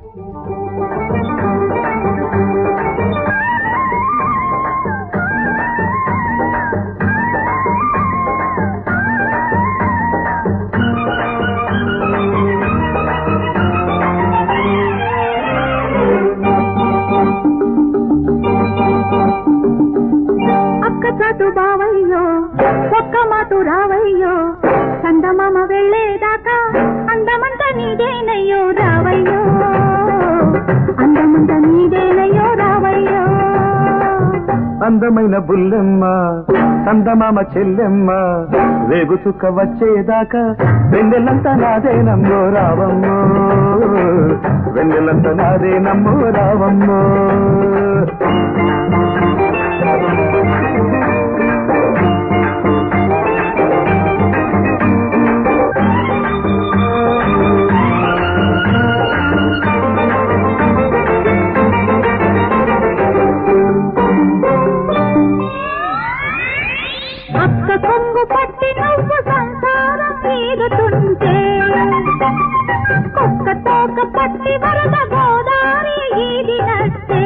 అక్క చాటు బావయ్యో ఒక్క మాటు రావయ్యో చందమామ వెళ్ళేదాకా అందమంత నీదేనయ్యో రావయ్యో అందమంత నీదేనయ్యో రావయ్యో అందమైన బుల్లెమ్మ చందమామ చెల్లెమ్మ రేగు చుక్క వచ్చేదాకా వెన్నెలంతా నాదేనమ్మో రావమ్మో వెన్నెలంతా నాదేనమ్మో రావమ్మో అక్క కొంగు పట్టి నువ్వు సంసారం తీరుతుంటే కుక్క తోక పట్టి వరద గోదారి ఈదినట్టే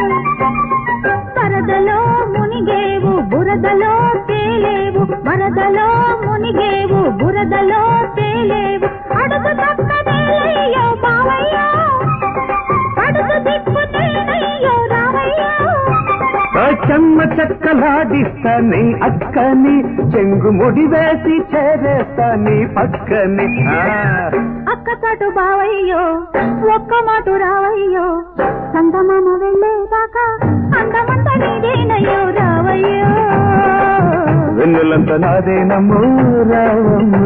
వరదలో మునిగేవు బురదలో తేలేవు వరదలో మునిగేవు బురదలో తేలేవు అడుగు తక్కనేలయ్యో బావయ్యో అడుగు దిక్కునేనయ్యో రావయ్యో ఆ చెమ్మ చెక్కలాడిస్తా నీ అక్కని చెంగు ముడి వేసి చేరేస్తా నీ పక్కని ఆ. అక్క చాటు బావయ్యో ఒక్క మాటు రావయ్యో సంగమామ వెళ్ళేదాకా అందమంత నీదేనయ్యో రావయ్యో వెన్నెలంతా నాదేనమ్మో రావమ్మో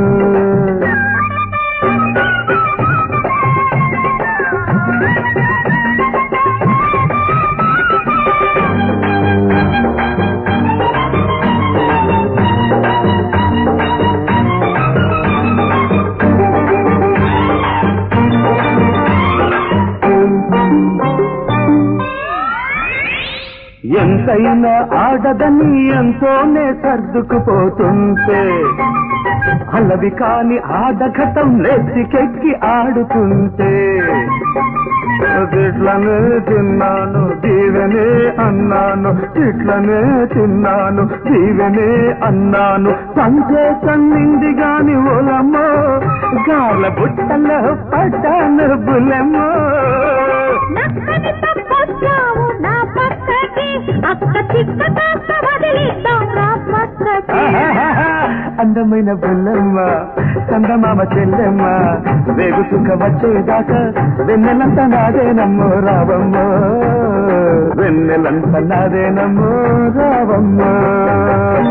ఎంతైనా ఆడదని ఎంతోనే సర్దుకుపోతుంటే అలవి కాని ఆడఘటం నెత్తికెక్కి ఆడుతుంటే ఇట్లనే తిన్నాను దీవెనే అన్నాను ఇట్లనే తిన్నాను దీవెనే అన్నాను సందేశం నిండి గాని ఓలమ్మో గాల బుట్టలో పడ్డాను బులమ్మో నక్కని తప్పొచ్చావు నా పక్కకి అక్క చిక్క కాస్త వదిలిద్దాం రా పక్కకి అందమైన బుల్లమ్మ చందమామ చెల్లెమ్మ వేగు సుఖ వచ్చేదాకా వెన్నెలంత నాదేనమ్మో రావమ్మో వెన్నెలంత నాదేనమ్మో రావమ్మో